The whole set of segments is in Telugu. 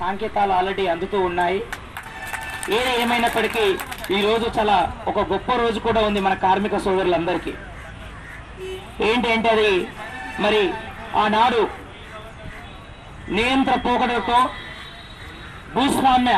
సాంకేతాలు ఆల్రెడీ అందుతూ ఉన్నాయి ఏది ఏమైనప్పటికీ ఈ రోజు చాలా ఒక గొప్ప రోజు కూడా ఉంది మన కార్మిక సోదరులందరికీ ఏంటి అంటే అది మరి ఆనాడు నియంత్ర పోకడలతో భూస్వామ్య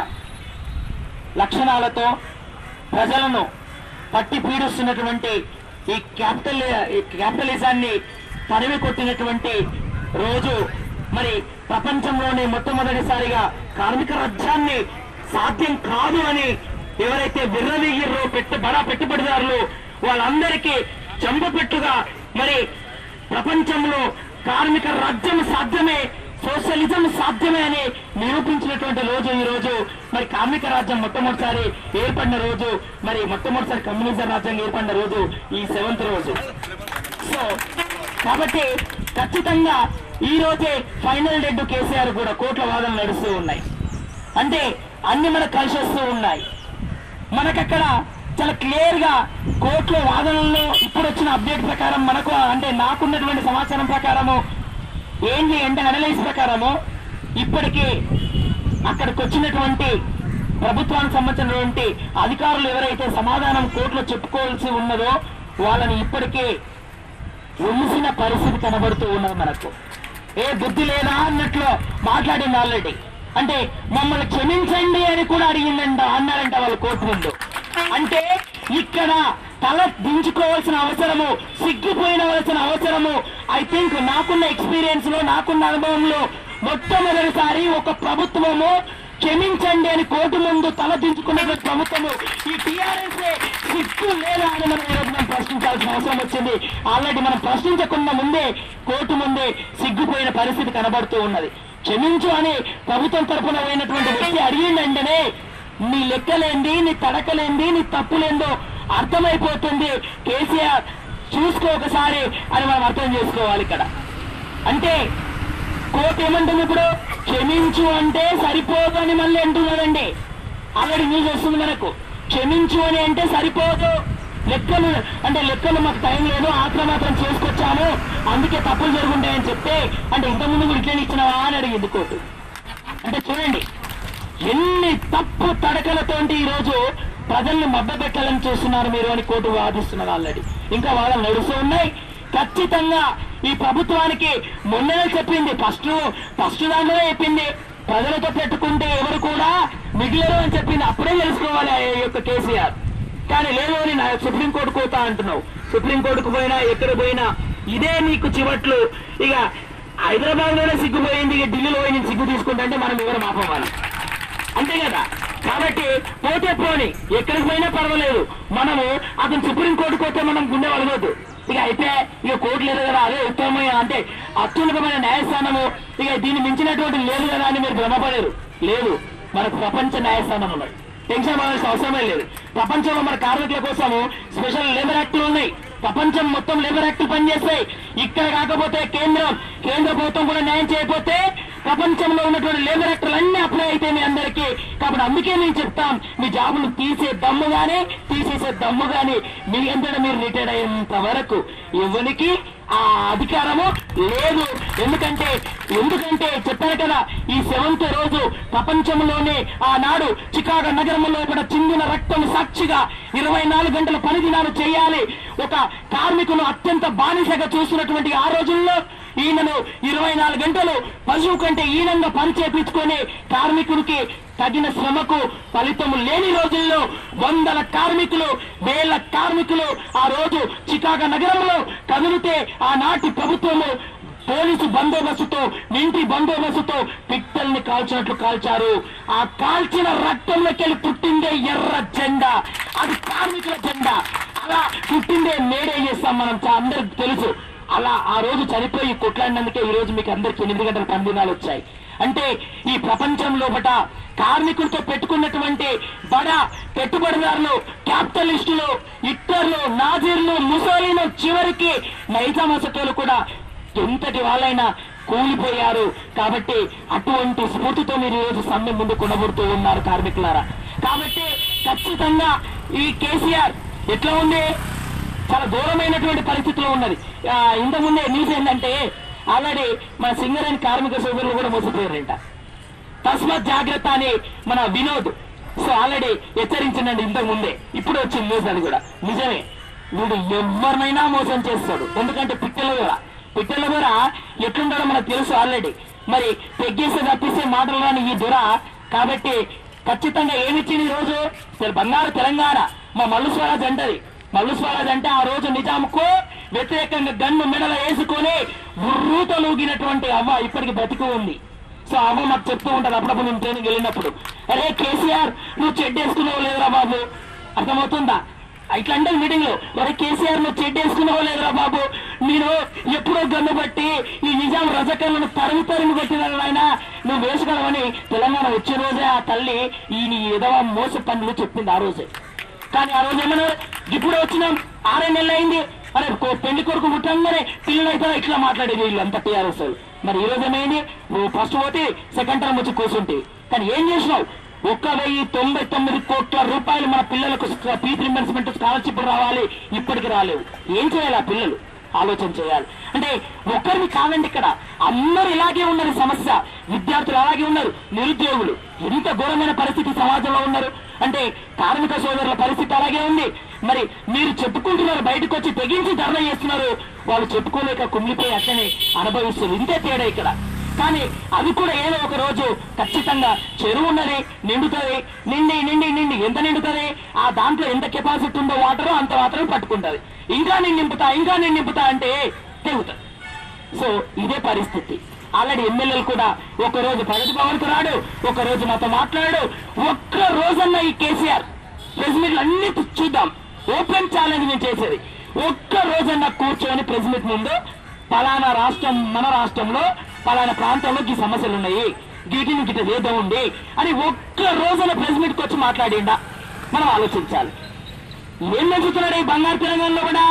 లక్షణాలతో ప్రజలను పట్టి పీడిస్తున్నటువంటి ఈ క్యాపిటల్ ఈ క్యాపిటలిజాన్ని తరిమి కొట్టినటువంటి రోజు మరి ప్రపంచంలోనే మొట్టమొదటిసారిగా కార్మిక రాజ్యాన్ని సాధ్యం కాదు అని ఎవరైతే విర్రవీగిర్రో పెట్టు బడా పెట్టుబడిదారులు వాళ్ళందరికీ చెంపపెట్టుగా మరి ప్రపంచంలో కార్మిక రాజ్యం సాధ్యమే సోషలిజం సాధ్యమే అని నిరూపించినటువంటి రోజు ఈ రోజు మరి కార్మిక రాజ్యం మొట్టమొదటిసారి ఏర్పడిన రోజు మరి మొట్టమొదటిసారి కమ్యూనిజం రాజ్యం ఏర్పడిన రోజు ఈ సెవెంత్ రోజు సో కాబట్టి ఖచ్చితంగా ఈ రోజే ఫైనల్ డెడ్ కేసీఆర్ కూడా కోట్ల వాదనలు నడుస్తూ ఉన్నాయి అంటే అన్ని మనకు కలిసి వస్తూ ఉన్నాయి మనకక్కడ చాలా క్లియర్ గా కోర్టులో వాదనల్లో ఇప్పుడు వచ్చిన అప్డేట్ ప్రకారం మనకు అంటే నాకున్నటువంటి సమాచారం ప్రకారము ఏంటి అంటే అనలైజ్ ప్రకారము ఇప్పటికీ అక్కడికి వచ్చినటువంటి ప్రభుత్వానికి సంబంధించినటువంటి అధికారులు ఎవరైతే సమాధానం కోర్టులో చెప్పుకోవాల్సి ఉన్నదో వాళ్ళని ఇప్పటికే ఉమ్మిసిన పరిస్థితి కనబడుతూ ఉన్నది మనకు ఏ బుద్ధి లేదా అన్నట్లు మాట్లాడింది ఆల్రెడీ అంటే మమ్మల్ని క్షమించండి అని కూడా అడిగిందంట అన్నారంట వాళ్ళ కోర్టు ముందు అంటే ఇక్కడ తల దించుకోవాల్సిన అవసరము సిగ్గిపోయినవలసిన అవసరము ఐ థింక్ నాకున్న ఎక్స్పీరియన్స్ లో నాకున్న అనుభవంలో మొట్టమొదటిసారి ఒక ప్రభుత్వము క్షమించండి అని కోర్టు ముందు తల దించుకున్నటువంటి ప్రభుత్వము ఈ టీఆర్ఎస్ సిగ్గు లేదా అని మనం ఈరోజు మనం ప్రశ్నించాల్సిన అవసరం వచ్చింది ఆల్రెడీ మనం ప్రశ్నించకుండా ముందే కోర్టు ముందే సిగ్గుపోయిన పరిస్థితి కనబడుతూ ఉన్నది క్షమించు అని ప్రభుత్వం తరపున పోయినటువంటి వ్యక్తి అడిగిందంటేనే నీ లెక్కలేంది నీ తడకలేంది నీ తప్పులేందో అర్థమైపోతుంది కేసీఆర్ చూసుకో ఒకసారి అని మనం అర్థం చేసుకోవాలి ఇక్కడ అంటే కోర్టు ఏమంటుంది ఇప్పుడు క్షమించు అంటే సరిపోదు అని మళ్ళీ అంటున్నారండి ఆల్రెడీ న్యూస్ వస్తుంది మనకు క్షమించు అని అంటే సరిపోదు లెక్కలు అంటే లెక్కలు మాకు టైం లేదు ఆత్మ మాత్రం చేసుకొచ్చాము అందుకే తప్పులు జరుగుంటాయని చెప్తే అంటే ఇంతకుముందు కూడా ఇట్లనే ఇచ్చినావా అని అడిగింది కోర్టు అంటే చూడండి ఎన్ని తప్పు తడకలతోటి ఈ రోజు ప్రజల్ని మభ్యపెట్టాలని చూస్తున్నారు మీరు అని కోర్టు వాదిస్తున్నారు ఆల్రెడీ ఇంకా వాదనలు నడుస్తూ ఉన్నాయి ఖచ్చితంగా ఈ ప్రభుత్వానికి మొన్ననే చెప్పింది ఫస్ట్ ఫస్ట్ దాంట్లోనే చెప్పింది ప్రజలతో పెట్టుకుంటే ఎవరు కూడా మిగిలరు అని చెప్పింది అప్పుడే తెలుసుకోవాలి ఆ యొక్క కేసీఆర్ కానీ లేదు అని నా సుప్రీంకోర్టు కోతా అంటున్నావు సుప్రీంకోర్టుకు పోయినా ఎక్కడ పోయినా ఇదే నీకు చివట్లు ఇక హైదరాబాద్ లోనే సిగ్గుపోయింది ఇక ఢిల్లీలో పోయి నేను సిగ్గు తీసుకుంటా అంటే మనం ఎవరు మాపవాలి అంతే కదా కాబట్టి పోతే పోని ఎక్కడికి పోయినా పర్వాలేదు మనము అతను సుప్రీంకోర్టుకు పోతే మనం గుండె వలగొద్దు ఇక అయితే ఇక కోర్టు లేదు కదా అదే ఉత్తమమైన అంటే అత్యున్నతమైన న్యాయస్థానము ఇక దీన్ని మించినటువంటి లేదు కదా అని మీరు భ్రమపడేరు లేదు మనకు ప్రపంచ న్యాయస్థానం ఉన్నది టెన్షన్ పడాల్సిన అవసరమే లేదు ప్రపంచంలో మన కార్మికుల కోసము స్పెషల్ లేబర్ యాక్టులు ఉన్నాయి ప్రపంచం మొత్తం లేబర్ యాక్టులు పనిచేస్తాయి ఇక్కడ కాకపోతే కేంద్రం కేంద్ర ప్రభుత్వం కూడా న్యాయం చేయకపోతే ప్రపంచంలో ఉన్నటువంటి లేబర్ యాక్టులు అన్ని అప్లై అయితే మీ అందరికీ కాబట్టి అందుకే మేము చెప్తాం మీ జాబులు తీసే దమ్ము గానీ తీసేసే దమ్ము గానీ మీ అంతటా మీరు రిటైర్ అయ్యేంత వరకు ఎవరికి ఆ అధికారము లేదు ఎందుకంటే ఎందుకంటే చెప్పారు కదా ఈ సెవెంత్ రోజు ప్రపంచంలోనే ఆనాడు చికాగో నగరంలో కూడా చిందిన రక్తం సాక్షిగా ఇరవై నాలుగు గంటల పని దినాలు చేయాలి ఒక కార్మికులు అత్యంత బానిసగా చూస్తున్నటువంటి ఆ రోజుల్లో ఈయనను ఇరవై నాలుగు గంటలు పశువు కంటే ఈనంగా పని చేపించుకొని కార్మికుడికి తగిన శ్రమకు ఫలితము లేని రోజుల్లో వందల కార్మికులు వేల కార్మికులు ఆ రోజు చికాగో నగరంలో కదిలితే ఆనాటి ప్రభుత్వము పోలీసు బందోబస్తుతో మిలిటరీ బందోబస్తుతో పిట్టల్ని కాల్చినట్లు కాల్చారు ఆ కాల్చిన రక్తంలోకి వెళ్ళి పుట్టిందే ఎర్ర జెండా అది కార్మికుల జెండా అలా పుట్టిందే మేడే చేస్తాం మనం చా- అందరికి తెలుసు అలా ఆ రోజు చనిపోయి కొట్లాడినందుకే ఈ రోజు మీకు అందరికి ఎనిమిది గంటల పని దినాలు వచ్చాయి అంటే ఈ ప్రపంచం లోపట కార్మికులతో పెట్టుకున్నటువంటి బడ పెట్టుబడిదారులు క్యాపిటలిస్టులు హిట్లర్లు నాజీర్లు ముసోలిను చివరికి నైజామసతులు కూడా ఎంతటి వాళ్ళైనా కూలిపోయారు కాబట్టి అటువంటి స్ఫూర్తితో మీరు ఈ రోజు సమ్మె ముందు కొనబడుతూ ఉన్నారు కార్మికులారా కాబట్టి ఖచ్చితంగా ఈ కేసీఆర్ ఎట్లా ఉంది చాలా ఘోరమైనటువంటి పరిస్థితిలో ఉన్నది ఆ, ఇంతకుముందే న్యూస్ ఏంటంటే ఆల్రెడీ మన సింగరేణి కార్మిక సోదరులు కూడా మోసపోయారంట తస్మాత్ జాగ్రత్త అని మన వినోద్ సో ఆల్రెడీ హెచ్చరించిందండి ఇంతకు ముందే ఇప్పుడు వచ్చింది న్యూస్ అది కూడా నిజమే వీడు ఎవరినైనా మోసం చేస్తాడు ఎందుకంటే పిట్టల కూడా పిట్టల కూడా ఎట్లుంటాడో మనకు తెలుసు ఆల్రెడీ మరి పెగ్గేస్తే తప్పిస్తే మాటలు రాని ఈ దొర కాబట్టి ఖచ్చితంగా ఏమిచ్చింది ఈ రోజు తెల- బంగారు తెలంగాణ మా మల్లు స్వరాజ్ అంటది మల్లు స్వరాజ్ అంటే ఆ రోజు నిజాంకు వ్యతిరేకంగా గన్ను మెడల వేసుకొని ఉర్రూతో లూగినటువంటి అవ్వ ఇప్పటికి బతికి ఉంది సో అవ్వ మాకు చెప్తూ ఉంటారు అప్పుడప్పుడు మేము ట్రైనింగ్ వెళ్ళినప్పుడు అరే కేసీఆర్ నువ్వు చెడ్డ వేసుకున్నావు లేదురా బాబు అర్థమవుతుందా ఇట్లా అంటే మీటింగ్ లో మరి కేసీఆర్ నువ్వు చెడ్డ వేసుకున్నావు లేదురా బాబు నేను ఎప్పుడో గన్ను బట్టి ఈ నిజాం రజకర్లను తరిమి తరిమి కొట్టినారు ఆయన నువ్వు వేసుకోవని తెలంగాణ వచ్చే రోజే ఆ తల్లి ఈ నీ ఏదో మోస పనులు చెప్పింది ఆ రోజే కానీ ఆ రోజు ఏమన్నా ఇప్పుడు వచ్చినాం ఆరే నెలలు అయింది అరే కో- పెళ్లి కొడుకు పుట్టంగానే పిల్లలైతే ఇట్లా మాట్లాడేది వీళ్ళంతా టీఆర్ఎస్ వాళ్ళు. మరి ఈ రోజు ఏమైంది నువ్వు ఫస్ట్ పోతే సెకండ్ టర్మ్ వచ్చి కూర్చుంటే కానీ ఏం చేసినావు ఒక్క వెయ్యి తొంభై తొమ్మిది కోట్ల రూపాయలు మన పిల్లలకు ఫీజు రింబర్స్మెంట్ స్కాలర్షిప్ రావాలి ఇప్పటికి రాలేవు ఏం చేయాలి ఆ పిల్లలు ఆలోచన చేయాలి అంటే ఒక్కరిని కాదండి ఇక్కడ అందరూ ఇలాగే ఉన్నారు ఈ సమస్య విద్యార్థులు అలాగే ఉన్నారు నిరుద్యోగులు ఎంత ఘోరమైన పరిస్థితి సమాజంలో ఉన్నారు అంటే కార్మిక సోదరుల పరిస్థితి అలాగే ఉంది మరి మీరు చెప్పుకుంటున్నారు బయటకు వచ్చి తెగించి ధర్నా చేస్తున్నారు వాళ్ళు చెప్పుకోలేక కుమిలిపోయి అట్లనే అనుభవిస్తారు ఇంతే తేడా ఇక్కడ కానీ అది కూడా ఏదో ఒక రోజు ఖచ్చితంగా చెరువు ఉన్నది నిండుతుంది నిండి నిండి నిండి ఎంత నిండుతుంది ఆ దాంట్లో ఎంత కెపాసిటీ ఉందో వాటర్ అంత మాత్రం పట్టుకుంటది ఇంకా నేను నింపుతా ఇంకా నేను నింపుతా అంటే తెగుతుంది సో ఇదే పరిస్థితి ఆల్రెడీ ఎమ్మెల్యేలు కూడా ఒక రోజు ప్రగతి భవన్కు రాడు ఒక రోజు నాతో మాట్లాడు ఒక్క రోజన్న ఈ కేసీఆర్ ప్రెస్ మీట్లు అన్ని చూద్దాం ఓపెన్ ఛాలెంజ్ నేను చేసేది ఒక్క రోజన్న కూర్చొని ప్రెస్ మీట్ ముందు పలానా రాష్ట్రం మన రాష్ట్రంలో పలానా ప్రాంతంలో ఈ సమస్యలు ఉన్నాయి వీటిని గిట్ట చేద్దాం ఉండి అని ఒక్క రోజున ప్రెస్ మీట్కి వచ్చి మాట్లాడిండా మనం ఆలోచించాలి ఏం పెంచుతున్నాడు ఈ బంగారు తెలంగాణలో కూడా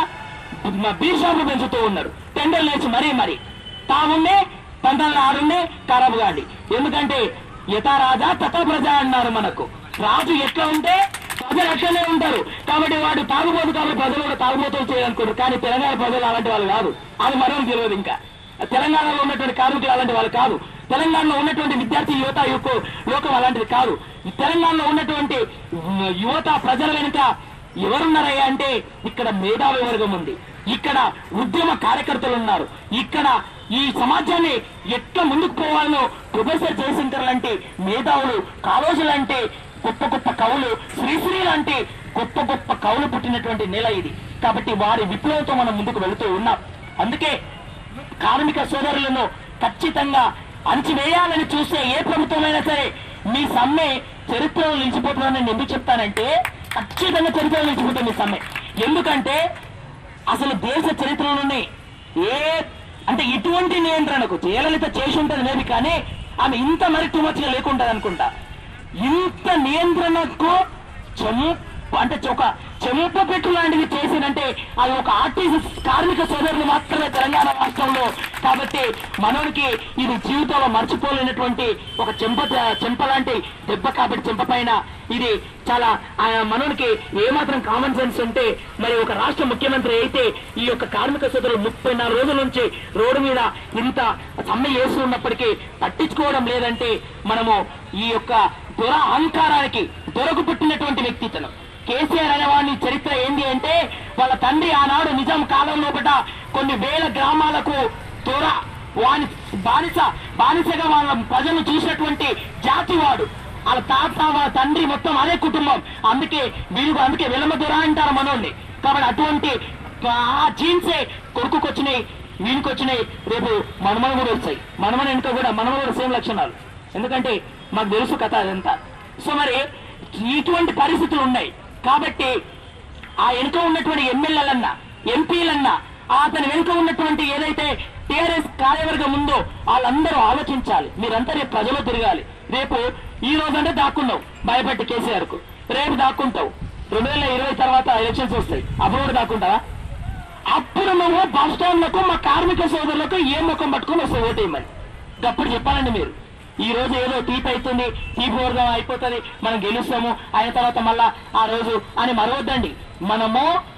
మా బీర్ షాపులు పెంచుతూ ఉన్నారు టెండర్లు వేసి మరీ మరి తాగుండే పంటలు ఆడుండే ఖరాబ్ కాండి ఎందుకంటే యథా రాజా తథా ప్రజ అన్నారు మనకు రాజు ఎట్లా ఉంటే ప్రజలు అట్లనే ఉంటారు కాబట్టి వాడు తాగుబోతు కాబట్టి ప్రజలు కూడా తాగుబోతులు చేయాలనుకుంటారు కానీ తెలంగాణ ప్రజలు అలాంటి వాళ్ళు కాదు అది మరో తెలియదు ఇంకా తెలంగాణలో ఉన్నటువంటి కార్మికులు అలాంటి వాళ్ళు కాదు తెలంగాణలో ఉన్నటువంటి విద్యార్థి యువత యువకు లోకం అలాంటిది కాదు ఈ తెలంగాణలో ఉన్నటువంటి ఉమ్, యువత ప్రజల వెనుక ఎవరున్నారయ్యా అంటే ఇక్కడ మేధావి వర్గం ఉంది ఇక్కడ ఉద్యమ కార్యకర్తలు ఉన్నారు ఇక్కడ ఈ సమాజాన్ని ఎట్లా ముందుకు పోవాలనో ప్రొఫెసర్ జయశంకర్ లాంటి మేధావులు కాళోజు లాంటి గొప్ప గొప్ప కవులు శ్రీశ్రీ లాంటి గొప్ప గొప్ప కవులు పుట్టినటువంటి నెల ఇది కాబట్టి వారి విప్లవంతో మనం ముందుకు వెళుతూ ఉన్నాం అందుకే కార్మిక సోదరులను ఖచ్చితంగా అంచివేయాలని చూసే ఏ ప్రభుత్వమైనా సరే మీ సమ్మె చరిత్రలో నిలిచిపోతుందని నేను ఎందుకు చెప్తానంటే ఖచ్చితంగా చరిత్రలో నిలిచిపోతుంది మీ సమ్మె ఎందుకంటే అసలు దేశ చరిత్రలోనే ఏ అంటే ఇటువంటి నియంత్రణకు జయలలిత చేసి ఉంటుంది మేబీ కానీ ఆమె ఇంత మరి టూ మచ్ గా లేకుంటది అనుకుంటా ఇంత నియంత్రణకు చెంప అంటే ఒక చెంప పెట్టు లాంటిది చేసిందంటే అది ఒక ఆర్టిస్ట్ కార్మిక సోదరులు మాత్రమే తెలంగాణ రాష్ట్రంలో కాబట్టి మనోనికి ఇది జీవితంలో మర్చిపోలేనటువంటి ఒక చెంప చెంప లాంటి దెబ్బ కాబట్టి చెంప పైన ఇది చాలా ఆ మనోనికి ఏమాత్రం కామన్ సెన్స్ ఉంటే మరి ఒక రాష్ట్ర ముఖ్యమంత్రి అయితే ఈ యొక్క కార్మిక సోదరులు ముప్పై నాలుగు రోజుల నుంచి రోడ్డు మీద ఇంత సమ్మె చేస్తున్నప్పటికీ పట్టించుకోవడం లేదంటే మనము ఈ యొక్క దొర అహంకారానికి దొరకు పుట్టినటువంటి వ్యక్తితనం కేసీఆర్ అనేవాడిని చరిత్ర ఏంది అంటే వాళ్ళ తండ్రి ఆనాడు నిజాం కాలం లోపల కొన్ని వేల గ్రామాలకు దొర వాని బానిస బానిసగా వాళ్ళ ప్రజలు చూసినటువంటి జాతివాడు వాళ్ళ తాత వాళ్ళ తండ్రి మొత్తం అదే కుటుంబం అందుకే వీరు అందుకే విలమ దొర అంటారు మనోడిని కాబట్టి అటువంటి ఆ జీన్సే కొడుకుకి వచ్చినాయి వీనికి వచ్చినాయి రేపు మనమను కూడా వస్తాయి మనమన వెనుక కూడా మనమను కూడా సేమ్ లక్షణాలు ఎందుకంటే మాకు తెలుసు కథ అదంతా సో మరి ఇటువంటి పరిస్థితులు ఉన్నాయి కాబట్టి ఆ వెనుక ఉన్నటువంటి ఎమ్మెల్యేలన్నా ఎంపీలన్నా అతని వెనుక ఉన్నటువంటి ఏదైతే టీఆర్ఎస్ కార్యవర్గం ఉందో వాళ్ళందరూ ఆలోచించాలి మీరంతా రేపు ప్రజలు తిరగాలి రేపు ఈ రోజు అంటే దాక్కున్నావు భయపెట్టి కేసీఆర్ కు రేపు దాక్కుంటావు రెండు వేల ఇరవై తర్వాత ఎలక్షన్స్ వస్తాయి అప్పుడు కూడా దాక్కుంటావా అప్పుడు నువ్వు బస్ స్టాండ్లకు మా కార్మిక సోదరులకు ఏ ముఖం పట్టుకొని వస్తావు ఓటేయమని అప్పుడు చెప్పాలండి మీరు ఈ రోజు ఏదో తీపి అవుతుంది తీపి వర్గం అయిపోతుంది మనం గెలుస్తాము అయిన తర్వాత మళ్ళా ఆ రోజు అని మరవద్దండి మనము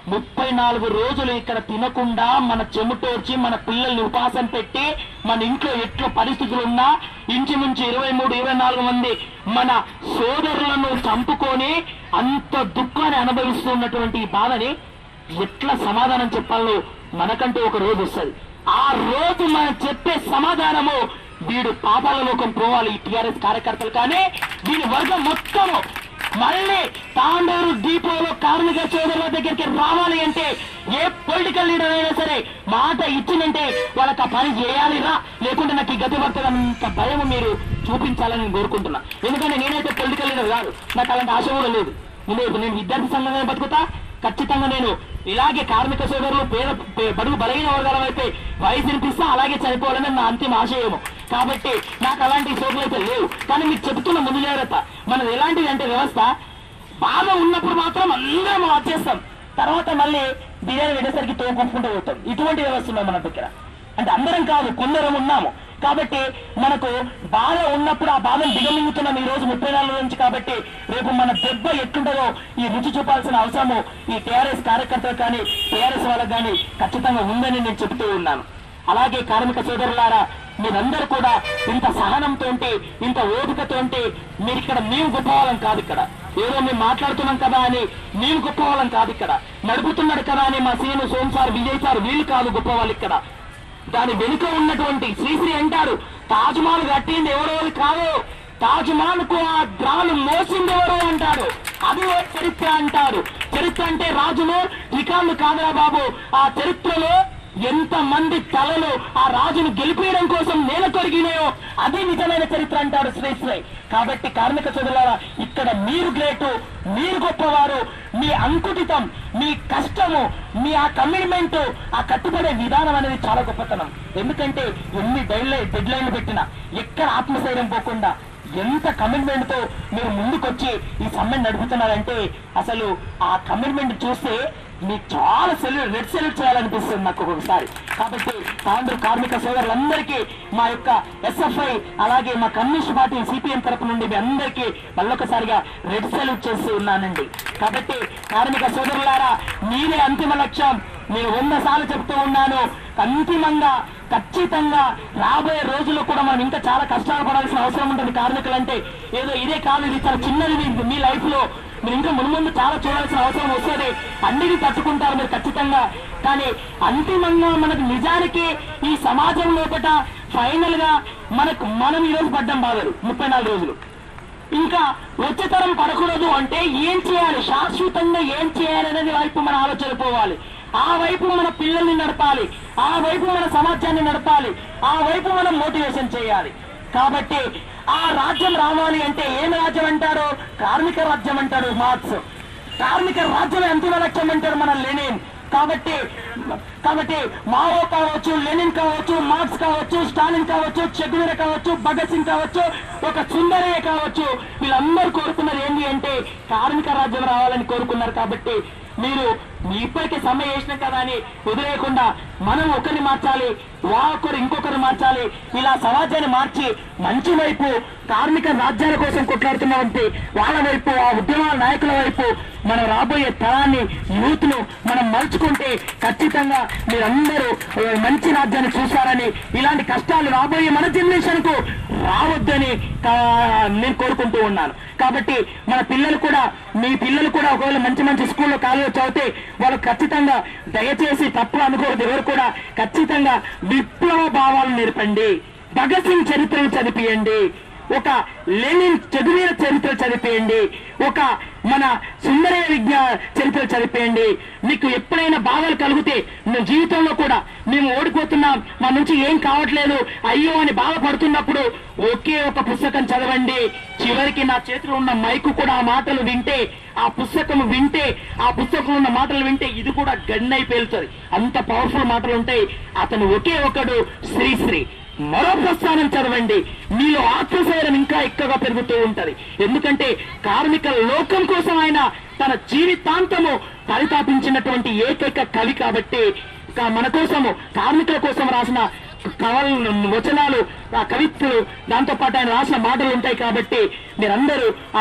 ముప్పై నాలుగు రోజులు ఇక్కడ తినకుండా మన చెమటోర్చి మన పిల్లల్ని ఉపాసం పెట్టి మన ఇంట్లో ఎట్లా పరిస్థితులు ఉన్నా ఇంచుమించు ఇరవై మూడు ఇరవై నాలుగు మంది మన సోదరులను చంపుకొని అంత దుఃఖాన్ని అనుభవిస్తున్నటువంటి ఈ బాధని ఎట్లా సమాధానం చెప్పాలో మనకంటూ ఒక రోజు వస్తుంది ఆ రోజు మనం చెప్పే సమాధానము వీడు పాపాల లోకం పోవాలి ఈ టిఆర్ఎస్ కార్యకర్తలు కానీ వీడి వర్గం మొత్తము మళ్ళీ తాండూరు డిపోలో కార్మిక సోదరుల దగ్గరికి రావాలి అంటే ఏ పొలిటికల్ లీడర్ అయినా సరే మాట ఇచ్చిందంటే వాళ్ళకి ఆ పని చేయాలిరా లేకుంటే నాకు ఈ గతి పడుతుందంత భయం మీరు చూపించాలని నేను కోరుకుంటున్నా ఎందుకంటే నేనైతే పొలిటికల్ లీడర్ కాదు నాకు అలాంటి ఆశ కూడా లేదు నేను నేను విద్యార్థి సంఘంగా బతుకుతా ఖచ్చితంగా నేను ఇలాగే కార్మిక సోదరులు పేద పే- బడుగు బలహీన వర్గాల వైపే వయసు వినిపిస్తా అలాగే చనిపోవాలని నా అంతిమ ఆశయము కాబట్టి నాకు అలాంటి సోకులు అయితే లేవు కానీ మీకు చెబుతున్న ముందు జాగ్రత్త మనది ఎలాంటిది అంటే వ్యవస్థ బాగా ఉన్నప్పుడు మాత్రం అందరం వచ్చేస్తాం తర్వాత మళ్ళీ బిర్యానీ వెళ్ళేసరికి తోకొట్టుకుంటూ పోతాం ఇటువంటి వ్యవస్థ ఉంది మన దగ్గర అంటే అందరం కాదు కొందరం ఉన్నాము కాబట్టి మనకు బాధ ఉన్నప్పుడు ఆ బాధను దిగమింగుతున్నాం ఈ రోజు ముప్పై నాలుగు నుంచి కాబట్టి రేపు మన దెబ్బ ఎట్లుంటుందో ఈ రుచి చూపాల్సిన అవసరము ఈ టీఆర్ఎస్ కార్యకర్తలు కానీ టీఆర్ఎస్ వాళ్ళకి కానీ ఖచ్చితంగా ఉందని నేను చెబుతూ ఉన్నాను అలాగే కార్మిక సోదరులారా మీరందరూ కూడా ఇంత సహనంతో ఇంత ఓపికతో మీరు ఇక్కడ మేము గొప్పవాళ్ళం కాదు ఇక్కడ ఏదో మేము మాట్లాడుతున్నాం కదా అని మేము గొప్పవాళ్ళం కాదు ఇక్కడ నడుపుతున్నాడు కదా అని మా CM Som sir Vijay sir వీళ్ళు కాదు గొప్పవాళ్ళు ఇక్కడ దాని వెనుక ఉన్నటువంటి శ్రీశ్రీ అంటారు తాజ్ మహల్ కట్టింది ఎవరో కాదు తాజ్ మహల్ కు ఆ గ్రాలు మోసింది ఎవరు అంటాడు అది ఓ చరిత్ర అంటారు చరిత్ర అంటే రాజులు రికార్డు కాదురా బాబు ఆ చరిత్రలో ఎంత మంది తలలు ఆ రాజును గెలిపేయడం కోసం నేల కొరిగినాయో అది నిజమైన చరిత్ర అంటాడు శ్రీశ్రీ కాబట్టి కార్మిక సోదరులారా ఇక్కడ మీరు గ్రేటు మీరు గొప్పవారు మీ అంకుటితం మీ కష్టము మీ ఆ కమిట్మెంట్ ఆ కట్టుబడే విధానం అనేది చాలా గొప్పతనం ఎందుకంటే ఎన్ని డెడ్ లైన్ డెడ్ లైన్లు పెట్టినా ఎక్కడ ఆత్మస్థైర్యం పోకుండా ఎంత కమిట్మెంట్ తో మీరు ముందుకొచ్చి ఈ సమ్మెను నడుపుతున్నారంటే అసలు ఆ కమిట్మెంట్ చూస్తే మీకు చాలా సెల్యూట్ రెడ్ సెల్యూట్ చేయాలనిపిస్తుంది నాకు ఒక్కొక్కసారి కాబట్టి తాండ్రు కార్మిక సోదరులందరికీ మా యొక్క ఎస్ఎఫ్ఐ అలాగే మా కమ్యూనిస్ట్ పార్టీ సిపిఎం తరపు నుండి మీ అందరికీ మళ్ళొకసారిగా రెడ్ సెల్యూట్ చేస్తూ ఉన్నానండి కాబట్టి కార్మిక సోదరులారా మీరే అంతిమ లక్ష్యం నేను వంద సార్లు చెప్తూ ఉన్నాను అంతిమంగా ఖచ్చితంగా రాబోయే రోజుల్లో కూడా మనం ఇంకా చాలా కష్టాలు పడాల్సిన అవసరం ఉంటుంది కార్మికులంటే ఏదో ఇదే కాదు ఇది చాలా చిన్నది మీ- మీ లైఫ్ లో మీరు ఇంకా మున్ముందు చాలా చూడాల్సిన అవసరం వస్తుంది అన్నిటి తట్టుకుంటారు మీరు ఖచ్చితంగా కానీ అంతిమంగా మనకు నిజానికి ఈ సమాజం లోపల ఫైనల్ గా మనకు మనం ఈ రోజు పడ్డం బాధలు ముప్పై నాలుగు రోజులు ఇంకా వచ్చే తరం పడకూడదు అంటే ఏం చేయాలి శాశ్వతంగా ఏం చేయాలి అనేది వైపు మన ఆలోచన పోవాలి ఆ వైపు మన పిల్లల్ని నడపాలి ఆ వైపు మన సమాజాన్ని నడపాలి ఆ వైపు మనం మోటివేషన్ చేయాలి కాబట్టి ఆ రాజ్యం రావాలి అంటే ఏం రాజ్యం అంటారు కార్మిక రాజ్యం అంటాడు మార్క్స్ కార్మిక రాజ్యమే అంతిమ లక్ష్యం అంటారు మన లెనిన్ కాబట్టి కాబట్టి మావో కావచ్చు లెనిన్ కావచ్చు మార్క్స్ కావచ్చు స్టాలిన్ కావచ్చు చెగువీర కావచ్చు భగత్ సింగ్ కావచ్చు ఒక సుందరయ్య కావచ్చు వీళ్ళందరూ కోరుకున్నది ఏంటి అంటే కార్మిక రాజ్యం రావాలని కోరుకున్నారు కాబట్టి మీరు మీ ఇప్పటికే సమ్మె చేసిన కదా అని వదిలేయకుండా మనం ఒకరిని మార్చాలి వా ఒకరు ఇంకొకరు మార్చాలి ఇలా సమాజాన్ని మార్చి మంచి వైపు కార్మిక రాజ్యాల కోసం కొట్లాడుతున్నటువంటి వాళ్ళ వైపు ఆ ఉద్యమాల నాయకుల వైపు మనం రాబోయే తరాన్ని యూత్ ను మనం మలుచుకుంటే ఖచ్చితంగా మీరందరూ ఆ, మంచి రాజ్యాన్ని చూస్తారని ఇలాంటి కష్టాలు రాబోయే మన జనరేషన్ కు రావద్దని ఆ, నేను కోరుకుంటూ ఉన్నాను కాబట్టి మన పిల్లలు కూడా మీ పిల్లలు కూడా ఒకవేళ మంచి మంచి స్కూల్లో కాలేజ్ చదివితే వాళ్ళు ఖచ్చితంగా దయచేసి తప్పు అనుకోవద్దు ఎవరు కూడా ఖచ్చితంగా విప్లవ భావాలు నేర్పండి భగత్ సింగ్ చరిత్రను చదివియండి ఒక లెనిన్ చదివిన చరిత్ర చదివేయండి ఒక మన సుందరయ్య విజ్ఞా చరిత్ర చదివేయండి మీకు ఎప్పుడైనా బాధలు కలిగితే మీ జీవితంలో కూడా మేము ఓడిపోతున్నాం మా నుంచి ఏం కావట్లేదు అయ్యో అని బాధపడుతున్నప్పుడు ఒకే ఒక పుస్తకం చదవండి చివరికి నా చేతిలో ఉన్న మైకు కూడా ఆ మాటలు వింటే ఆ పుస్తకం వింటే ఆ పుస్తకంలో ఉన్న మాటలు వింటే ఇది కూడా గన్నై పేలుతుంది అంత పవర్ఫుల్ మాటలు ఉంటాయి అతను ఒకే ఒకడు శ్రీశ్రీ మరో ప్రస్థానం చదవండి మీలో ఆత్మశైలం ఇంకా ఎక్కువగా పెరుగుతూ ఉంటది ఎందుకంటే కార్మిక లోకం కోసం ఆయన తన జీవితాంతము పరితాపించినటువంటి ఏకైక కవి కాబట్టి కా- మన కోసము కార్మికుల కోసం రాసిన కవలు వచనాలు ఆ కవిత్తులు దాంతో పాటు ఆయన రాసిన మాటలు ఉంటాయి కాబట్టి మీరందరూ అలా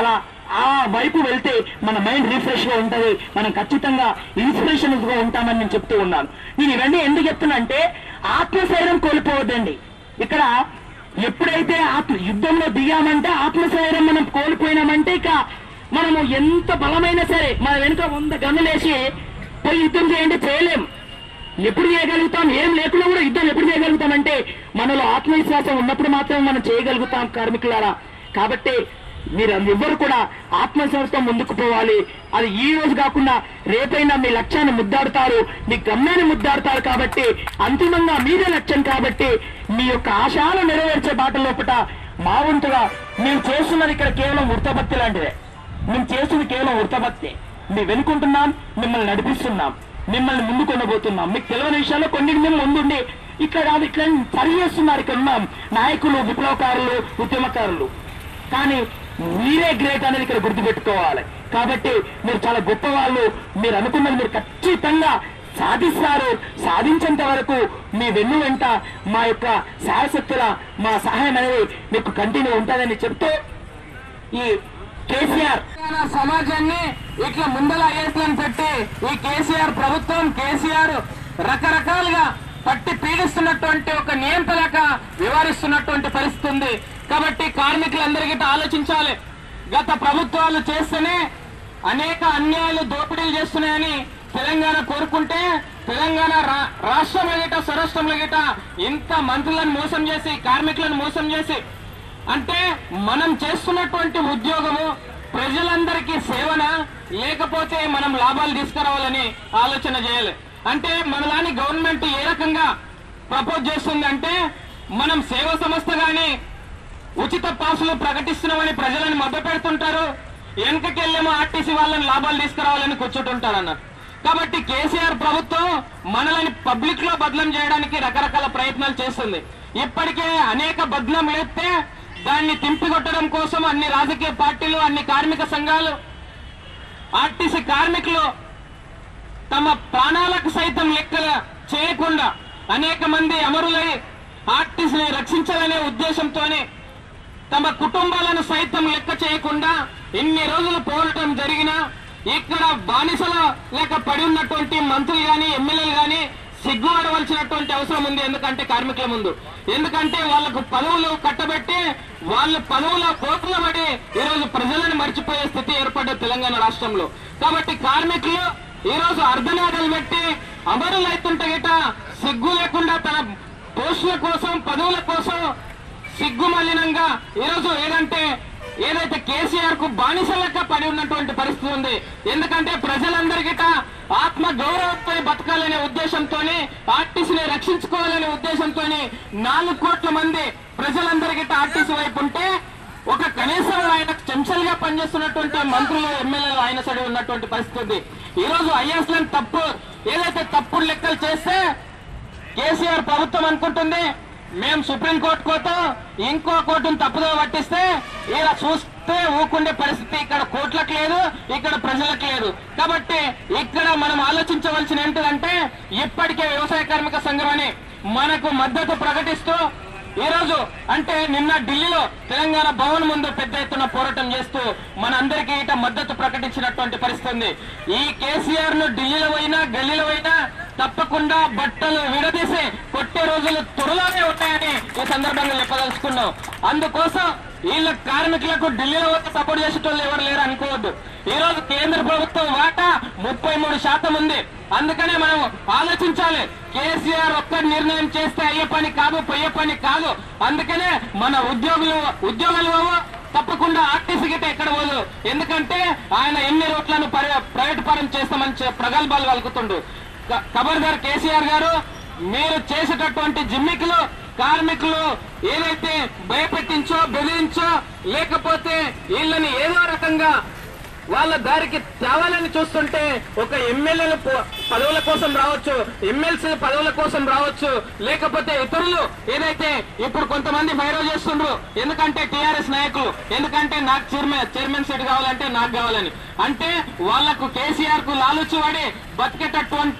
ఆ వైపు వెళ్తే మన మైండ్ రిఫ్రెష్ గా ఉంటది మనం ఖచ్చితంగా ఇన్స్పిరేషన్ గా ఉంటామని నేను చెప్తూ ఉన్నాను నేను ఇవన్నీ ఎందుకు చెప్తున్నా అంటే ఆత్మశైర్యం కోల్పోవద్దండి ఇక్కడ ఎప్పుడైతే ఆత్మ యుద్ధంలో దిగామంటే ఆత్మశైర్యం మనం కోల్పోయినామంటే ఇక మనము ఎంత బలమైనా సరే మన వెనుక వంద గన్నులేసి పోయి యుద్ధం చేయండి చేయలేం ఎప్పుడు చేయగలుగుతాం ఏం లేకుండా కూడా యుద్ధం ఎప్పుడు చేయగలుగుతామంటే మనలో ఆత్మవిశ్వాసం ఉన్నప్పుడు మాత్రమే మనం చేయగలుగుతాం కార్మికులారా కాబట్టి మీరు ఎవ్వరు కూడా ఆత్మవిశ్వాసంతో ముందుకు పోవాలి అది ఈ రోజు కాకుండా రేపైనా మీ లక్ష్యాన్ని ముద్దాడుతారు మీ గమ్యాన్ని ముద్దాడుతారు కాబట్టి అంతిమంగా మీరే లక్ష్యం కాబట్టి మీ యొక్క ఆశయాలు నెరవేర్చే బాట లోపట మా వంతుగా మేము చేస్తున్నది ఇక్కడ కేవలం వృత్తభక్తి లాంటిదే మేము చేస్తుంది కేవలం వృత్తభక్తి మీ వెనుకుంటున్నాం మిమ్మల్ని నడిపిస్తున్నాం మిమ్మల్ని ముందు కొనబోతున్నాం మీకు తెలియని విషయాల్లో కొన్నిటి మేము ముందుండి ఇక్కడ కాదు ఇట్లా సరి చేస్తున్నారు ఇక్కడ ఉన్నాం నాయకులు విప్లవకారులు ఉద్యమకారులు కానీ మీరే గ్రేట్ అనేది ఇక్కడ గుర్తుపెట్టుకోవాలి కాబట్టి మీరు చాలా గొప్ప వాళ్ళు మీరు అనుకున్నది మీరు ఖచ్చితంగా సాధిస్తారు సాధించేంత వరకు మీ వెన్ను వెంట మా యొక్క శాయశక్తుల మా సహాయం అనేది మీకు కంటిన్యూ ఉంటుందని చెప్తూ ఈ కేసీఆర్ తెలంగాణ సమాజాన్ని ఇట్లా ముందల ఐఎస్లను పెట్టి ఈ కేసీఆర్ ప్రభుత్వం కేసీఆర్ రకరకాలుగా పట్టి పీడిస్తున్నటువంటి ఒక నియంత్రలేక వ్యవహరిస్తున్నటువంటి పరిస్థితి ఉంది కాబట్టి కార్మికులందరికీ ఆలోచించాలి గత ప్రభుత్వాలు చేస్తేనే అనేక అన్యాయాలు దోపిడీలు చేస్తున్నాయని తెలంగాణ కోరుకుంటే తెలంగాణ రా- రాష్ట్రం గిట స్వరాష్ట్రంలో గిట ఇంత మంత్రులను మోసం చేసి కార్మికులను మోసం చేసి అంటే మనం చేస్తున్నటువంటి ఉద్యోగము ప్రజలందరికీ సేవన లేకపోతే మనం లాభాలు తీసుకురావాలని ఆలోచన చేయాలి అంటే మనలాని గవర్నమెంట్ ఏ రకంగా ప్రపోజ్ చేస్తుంది అంటే మనం సేవ సంస్థ గాని ఉచిత పాసులు ప్రకటిస్తున్నామని ప్రజలను మభ్య పెడుతుంటారు వెనకకెళ్ళేమో ఆర్టీసీ వాళ్ళని లాభాలు తీసుకురావాలని కూర్చుంటుంటారు అన్నారు కాబట్టి కేసీఆర్ ప్రభుత్వం మనల్ని పబ్లిక్ లో బదలం చేయడానికి రకరకాల ప్రయత్నాలు చేస్తుంది ఇప్పటికే అనేక బదలం లేస్తే దాన్ని తింపికొట్టడం కోసం అన్ని రాజకీయ పార్టీలు అన్ని కార్మిక సంఘాలు ఆర్టీసీ కార్మికులు తమ ప్రాణాలకు సైతం లెక్కల చేయకుండా అనేక మంది అమరులై ఆర్టిస్ట్ని రక్షించాలనే ఉద్దేశంతోనే తమ కుటుంబాలను సైతం లెక్క చేయకుండా ఇన్ని రోజులు పోరాటం జరిగినా ఇక్కడ బానిసలో లేక పడి ఉన్నటువంటి మంత్రులు గాని ఎమ్మెల్యేలు గాని సిగ్గుపడవలసినటువంటి అవసరం ఉంది ఎందుకంటే కార్మికుల ముందు ఎందుకంటే వాళ్ళకు పదవులు కట్టబెట్టి వాళ్ళ పదవుల కోట్ల పడి ఈరోజు ప్రజలను మర్చిపోయే స్థితి ఏర్పడ్డ తెలంగాణ రాష్ట్రంలో కాబట్టి కార్మికులు ఈ రోజు అర్ధనాదాలు పెట్టి అమరులైతుంటే గిట సిగ్గు లేకుండా తన పోస్టుల కోసం పదవుల కోసం సిగ్గుమలినంగా ఈరోజు ఏదంటే ఏదైతే కేసీఆర్ కు బానిస లెక్క పడి ఉన్నటువంటి పరిస్థితి ఉంది ఎందుకంటే ప్రజలందరికిట ఆత్మ గౌరవంతో బతకాలనే ఉద్దేశంతోనే ఆర్టీసీని రక్షించుకోవాలనే ఉద్దేశంతోనే నాలుగు కోట్ల మంది ప్రజలందరికిట ఆర్టీసీ వైపు ఉంటే ఒక కనీసం ఆయన చెంచలుగా పనిచేస్తున్నటువంటి మంత్రులు ఎమ్మెల్యేలు ఆయన సైడ్ ఉన్నటువంటి పరిస్థితి ఉంది ఈ రోజు ఐఎస్ తప్పు ఏదైతే తప్పుడు లెక్కలు చేస్తే కేసీఆర్ ప్రభుత్వం అనుకుంటుంది మేము సుప్రీంకోర్టు కోతాం ఇంకో కోర్టును తప్పుదో పట్టిస్తే ఇలా చూస్తే ఊకుండే పరిస్థితి ఇక్కడ కోర్టులకు లేదు ఇక్కడ ప్రజలకు లేదు కాబట్టి ఇక్కడ మనం ఆలోచించవలసిన ఏంటిదంటే ఇప్పటికే వ్యవసాయ కార్మిక సంఘం అని మనకు మద్దతు ప్రకటిస్తూ ఈ రోజు అంటే నిన్న ఢిల్లీలో తెలంగాణ భవన్ ముందు పెద్ద ఎత్తున పోరాటం చేస్తూ మన అందరికీ ఇట మద్దతు ప్రకటించినటువంటి పరిస్థితి ఉంది ఈ కేసీఆర్ ను ఢిల్లీలో పోయినా గల్లీలో పోయినా తప్పకుండా బట్టలు విడదీసి కొట్టే రోజులు త్వరలోనే ఉంటాయని ఈ సందర్భంగా చెప్పదలుచుకున్నాం అందుకోసం వీళ్ళ కార్మికులకు ఢిల్లీలో పోతే సపోర్ట్ చేసేటోళ్ళు ఎవరు లేరు అనుకోవద్దు ఈ రోజు కేంద్ర ప్రభుత్వం వాటా ముప్పై మూడు శాతం ఉంది అందుకనే మనం ఆలోచించాలి కేసీఆర్ ఒక్క నిర్ణయం చేస్తే అయ్యే పని కాదు పోయే పని కాదు అందుకనే మన ఉద్యోగులు ఉద్యోగాలు బాబు తప్పకుండా ఆర్టీసీ గిట్ట ఎక్కడ పోదు ఎందుకంటే ఆయన ఎన్ని రోట్లను పరి- ప్రైవేట్ పరం చేస్తామని చె- ప్రగల్భాలు పలుకుతుండు క- ఖబర్దార్ కేసీఆర్ గారు మీరు చేసేటటువంటి జిమ్మికులు కార్మికులు ఏదైతే భయపెట్టించో బెదిరించో లేకపోతే వీళ్ళని ఏదో రకంగా వాళ్ళ దారికి తేవాలని చూస్తుంటే ఒక ఎమ్మెల్యేల పదవుల కోసం రావచ్చు ఎమ్మెల్సీ పదవుల కోసం రావచ్చు లేకపోతే ఇతరులు ఏదైతే ఇప్పుడు కొంతమంది ఫైరో చేస్తుండ్రు ఎందుకంటే టిఆర్ఎస్ నాయకులు ఎందుకంటే నాకు చైర్మన్ చైర్మన్ సీట్ కావాలంటే నాకు కావాలని అంటే వాళ్లకు కేసీఆర్ కు లాలుచు పడి బతికేటటువంటి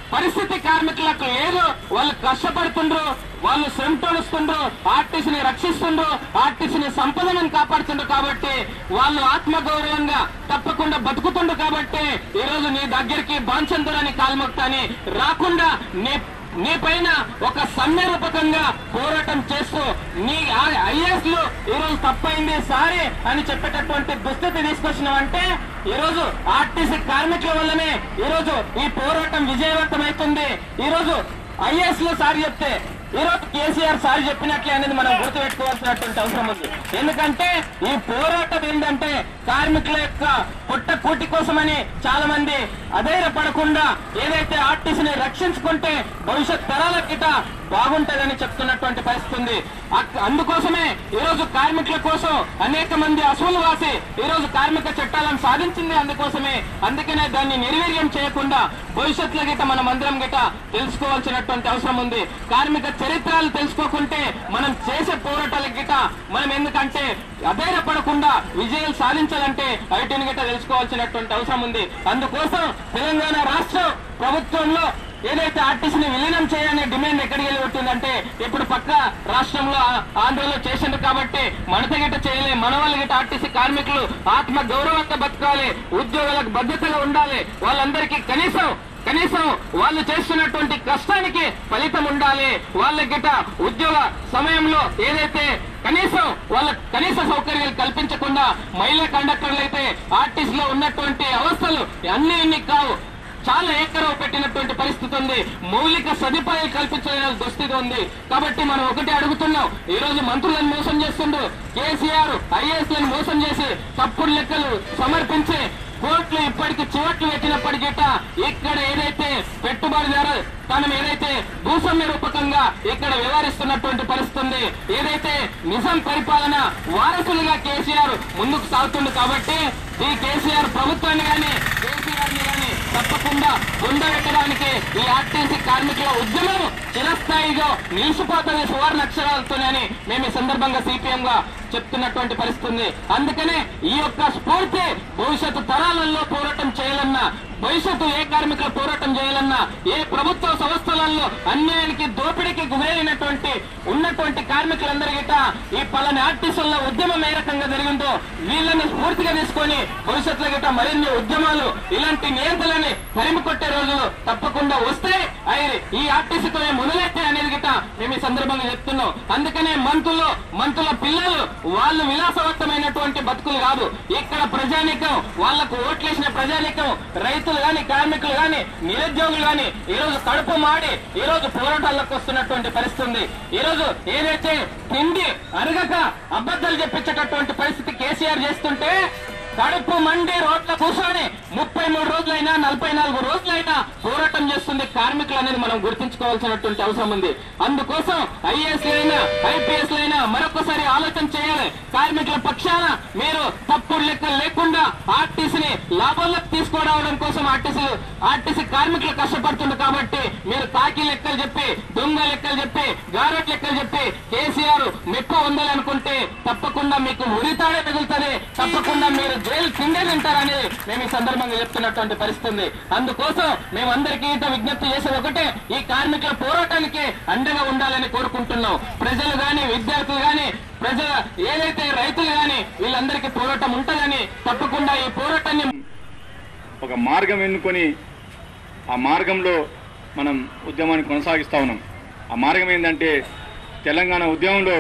పరిస్థితి కార్మికులకు లేదు వాళ్ళు కష్టపడుతుండ్రు వాళ్ళు శ్రమతోడుస్తుండ్రు ఆర్టీసీని రక్షిస్తుండ్రు ఆర్టీసీని సంపదను కాపాడుతుండ్రు కాబట్టి వాళ్ళు ఆత్మగౌరవంగా తప్పకుండా బతుకుతుండ్రు కాబట్టి ఈ రోజు నీ దగ్గరికి బాంచందురని కాల్మొక్తాని రాకుండా నీ నీ పైన ఒక సమ్మె రూపకంగా పోరాటం చేస్తూ నీ ఐఏఎస్ లు ఈ రోజు తప్పైంది సారీ అని చెప్పేటటువంటి దుస్థితి తీసుకొచ్చినావంటే ఈ రోజు ఆర్టీసీ కార్మికుల వల్లనే ఈ రోజు ఈ పోరాటం విజయవంతమవుతుంది ఈ రోజు ఐఏఎస్ లో సారి చెప్తే ఈ రోజు కేసీఆర్ సార్ చెప్పినట్లే అనేది మనం గుర్తుపెట్టుకోవాల్సినటువంటి అవసరం ఉంది ఎందుకంటే ఈ పోరాటం ఏంటంటే కార్మికుల యొక్క పుట్ట కూటి కోసమని చాలా మంది అధైర్యపడకుండా ఏదైతే ఆర్టీసీని రక్షించుకుంటే భవిష్యత్ తరాల గిట బాగుంటదని చెప్తున్నటువంటి పరిస్థితి ఉంది అక్- అందుకోసమే ఈ రోజు కార్మికుల కోసం అనేక మంది అసూలు వాసి ఈ రోజు కార్మిక చట్టాలను సాధించింది అందుకోసమే అందుకనే దాన్ని నిర్వీర్యం చేయకుండా భవిష్యత్తులో గిట మనం అందరం గిట తెలుసుకోవాల్సినటువంటి అవసరం ఉంది కార్మిక చరిత్రలు తెలుసుకోకుంటే మనం చేసే పోరాటాల గిట మనం ఎందుకంటే అధైర్యపడకుండా విజయాలు సాధించాలంటే వీటిని గిట తెలుసుకోవాల్సినటువంటి అవసరం ఉంది అందుకోసం తెలంగాణ రాష్ట్రం ప్రభుత్వంలో ఏదైతే ఆర్టీసీని విలీనం చేయాలనే డిమాండ్ ఎక్కడికి వెళ్ళి ఉంటుందంటే ఇప్పుడు పక్క రాష్ట్రంలో ఆ- ఆంధ్రలో చేసిండ్రు కాబట్టి మనత గిట్ట చేయలే మన వాళ్ళ గిట్ట ఆర్టీసీ కార్మికులు ఆత్మ గౌరవంగా బతకాలి ఉద్యోగులకు భద్రతగా ఉండాలి వాళ్ళందరికీ కనీసం కనీసం వాళ్ళు చేస్తున్నటువంటి కష్టానికి ఫలితం ఉండాలి వాళ్ళ గిట్ట ఉద్యోగ సమయంలో ఏదైతే కనీసం వాళ్ళ కనీస సౌకర్యాలు కల్పించకుండా మహిళా కండక్టర్లు అయితే ఆర్టీసీలో ఉన్నటువంటి అవస్థలు అన్ని ఇన్ని కావు చాలా ఏకరవ పెట్టినటువంటి పరిస్థితి ఉంది మౌలిక సదుపాయాలు కల్పించలేని దుస్థితి ఉంది కాబట్టి మనం ఒకటి అడుగుతున్నాం ఈ రోజు మంత్రులను మోసం చేస్తుండ్రు కేసీఆర్ ఐఏఎస్ లను మోసం చేసి తప్పుడు లెక్కలు సమర్పించి కోర్టులు ఇప్పటికి చివట్లు పెట్టినప్పటికీ ఇక్కడ ఏదైతే పెట్టుబడిదారు తనం ఏదైతే భూస్వామ్య రూపకంగా ఇక్కడ వ్యవహరిస్తున్నటువంటి పరిస్థితి ఉంది ఏదైతే నిజాం పరిపాలన వారసులుగా కేసీఆర్ ముందుకు సాగుతుంది కాబట్టి ఈ కేసీఆర్ ప్రభుత్వాన్ని గాని కేసీఆర్ ని గాని తప్పకుండా ఉండబెట్టడానికి ఈ ఆర్టీసీ కార్మికుల ఉద్యమం చిరస్థాయిగా నిలిచిపోతుంది సువర్ణ అక్షరాలతోనే మేము ఈ సందర్భంగా సిపిఎం గా చెప్తున్నటువంటి పరిస్థితి ఉంది అందుకనే ఈ యొక్క స్ఫూర్తి భవిష్యత్తు తరాలలో పోరాటం చేయాలన్నా భవిష్యత్తు ఏ కార్మికుల పోరాటం చేయాలన్నా ఏ ప్రభుత్వ సంస్థలలో అన్యాయానికి దోపిడీకి గురైనటువంటి ఉన్నటువంటి కార్మికులందరి గిట ఈ పలాని ఆర్టీసీల్లో ఉద్యమం ఏ రకంగా జరిగిందో వీళ్ళని స్ఫూర్తిగా తీసుకొని భవిష్యత్తులో గిట మరిన్ని ఉద్యమాలు ఇలాంటి నియంత్రణని తరిమి కొట్టే రోజులు తప్పకుండా వస్తాయి అవి ఈ ఆర్టీసీతో మొదలెట్టే అనేది గిట మేము ఈ సందర్భంగా చెప్తున్నాం అందుకనే మంత్రులు మంత్రుల పిల్లలు వాళ్ళు విలాసవంతమైనటువంటి బతుకులు కాదు ఇక్కడ ప్రజానీకం వాళ్లకు ఓట్లేసిన ప్రజానీకం రైతులు గాని కార్మికులు గాని నిరుద్యోగులు గాని ఈ రోజు కడుపు మాడి ఈ రోజు పోరాటాలకు వస్తున్నటువంటి పరిస్థితి ఉంది ఈ రోజు ఏదైతే తిండి అరగక అబద్ధాలు చెప్పించేటటువంటి పరిస్థితి కేసీఆర్ చేస్తుంటే కడుపు మండి రోడ్ల కూర్చొని ముప్పై మూడు రోజులైనా నలభై నాలుగు రోజులైనా పోరాటం చేస్తుంది కార్మికులు అనేది మనం గుర్తించుకోవాల్సినటువంటి అవసరం ఉంది అందుకోసం ఐఏఎస్ అయినా ఐపీఎస్ అయినా మరొకసారి ఆలోచన చేయాలి కార్మికుల పక్షాన మీరు తప్పుడు లెక్కలు లేకుండా ఆర్టీసీని లాభంలోకి తీసుకురావడం కోసం ఆర్టీసీ ఆర్టీసీ కార్మికులు కష్టపడుతుంది కాబట్టి మీరు కాకి లెక్కలు చెప్పి దొంగ లెక్కలు చెప్పి గారెట్ లెక్కలు చెప్పి కేసీఆర్ మెప్పు ఉండాలనుకుంటే తప్పకుండా మీకు ఉరితాడే మిగులుతుంది తప్పకుండా మీరు జైలు కిందే తింటారని మేము ఈ సందర్భంగా చెప్తున్నటువంటి పరిస్థితి ఉంది అందుకోసం మేమందరికీ ఇంత విజ్ఞప్తి చేసేది ఒకటే ఈ కార్మికుల పోరాటానికి అండగా ఉండాలని కోరుకుంటున్నాం ప్రజలు గాని విద్యార్థులు గాని ప్రజల ఏదైతే రైతులు గాని వీళ్ళందరికీ పోరాటం ఉంటుందని తప్పకుండా ఈ పోరాటాన్ని ఒక మార్గం ఎన్నుకొని ఆ మార్గంలో మనం ఉద్యమాన్ని కొనసాగిస్తూ ఉన్నాం ఆ మార్గం ఏంటంటే తెలంగాణ ఉద్యమంలో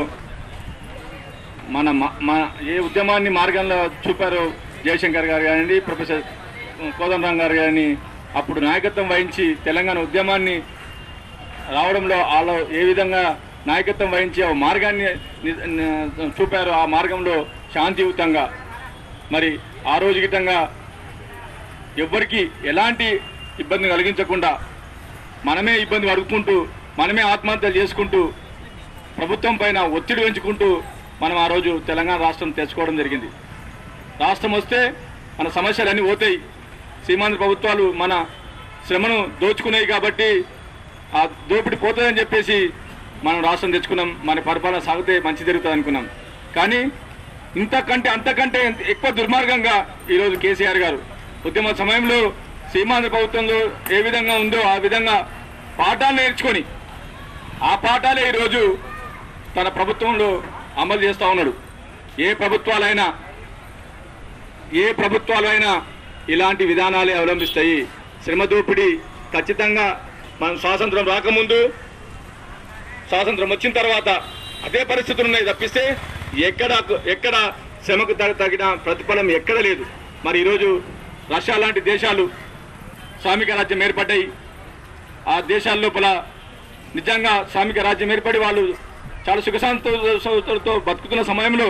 మన మ- మన ఏ ఉద్యమాన్ని మార్గంలో చూపారో జయశంకర్ గారు కానివ్వండి ప్రొఫెసర్ కోదండరాం గారు కానీ అప్పుడు నాయకత్వం వహించి తెలంగాణ ఉద్యమాన్ని రావడంలో వాళ్ళు ఏ విధంగా నాయకత్వం వహించి ఆ మార్గాన్ని ని- ని- చూపారో ఆ మార్గంలో శాంతియుతంగా మరి ఆ రోజు గిట్టంగా ఎవ్వరికి ఎలాంటి ఇబ్బంది కలిగించకుండా మనమే ఇబ్బంది పడుకుంటూ మనమే ఆత్మహత్యలు చేసుకుంటూ ప్రభుత్వం పైన ఒత్తిడి పెంచుకుంటూ మనం ఆ రోజు తెలంగాణ రాష్ట్రం తెచ్చుకోవడం జరిగింది రాష్ట్రం వస్తే మన సమస్యలు అన్నీ పోతాయి సీమాంధ్ర ప్రభుత్వాలు మన శ్రమను దోచుకున్నాయి కాబట్టి ఆ దోపిడి పోతుందని చెప్పేసి మనం రాష్ట్రం తెచ్చుకున్నాం మన పరిపాలన సాగితే మంచి జరుగుతుంది అనుకున్నాం కానీ ఇంతకంటే అంతకంటే ఎక్కువ దుర్మార్గంగా ఈరోజు కేసీఆర్ గారు ఉద్యమ సమయంలో సీమాంధ్ర ప్రభుత్వంలో ఏ విధంగా ఉందో ఆ విధంగా పాఠాలు నేర్చుకొని ఆ పాఠాలే ఈరోజు తన ప్రభుత్వంలో అమలు చేస్తూ ఉన్నాడు ఏ ప్రభుత్వాలైనా ఏ ప్రభుత్వాలైనా ఇలాంటి విధానాలే అవలంబిస్తాయి శ్రమ దోపిడీ ఖచ్చితంగా మనం స్వాతంత్రం రాకముందు స్వాతంత్రం వచ్చిన తర్వాత అదే పరిస్థితులు ఉన్నాయి తప్పిస్తే ఎక్కడ ఎక్కడ శ్రమకు తగ- తగిన ప్రతిఫలం ఎక్కడ లేదు మరి ఈరోజు రష్యా లాంటి దేశాలు శ్రామిక రాజ్యం ఏర్పడ్డాయి ఆ దేశాల లోపల నిజంగా శ్రామిక రాజ్యం ఏర్పడి వాళ్ళు చాలా సుఖశాంతులతో బతుకుతున్న సమయంలో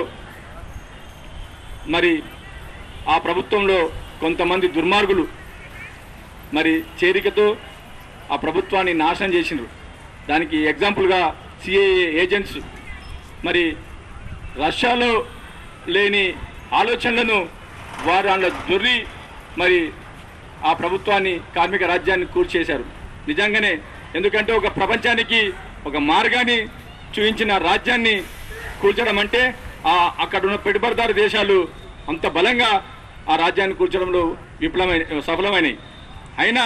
మరి ఆ ప్రభుత్వంలో కొంతమంది దుర్మార్గులు మరి చేరికతో ఆ ప్రభుత్వాన్ని నాశనం చేసిండ్రు దానికి ఎగ్జాంపుల్గా సిఏఏ ఏజెంట్స్ మరి రష్యాలో లేని ఆలోచనలను వారు అందులో దొర్రి మరి ఆ ప్రభుత్వాన్ని కార్మిక రాజ్యాన్ని కూర్చేశారు నిజంగానే ఎందుకంటే ఒక ప్రపంచానికి ఒక మార్గాన్ని చూపించిన రాజ్యాన్ని కూల్చడం అంటే ఆ అక్కడ ఉన్న పెట్టుబడిదారు దేశాలు అంత బలంగా ఆ రాజ్యాన్ని కూర్చడంలో విఫలమైన సఫలమైనవి అయినా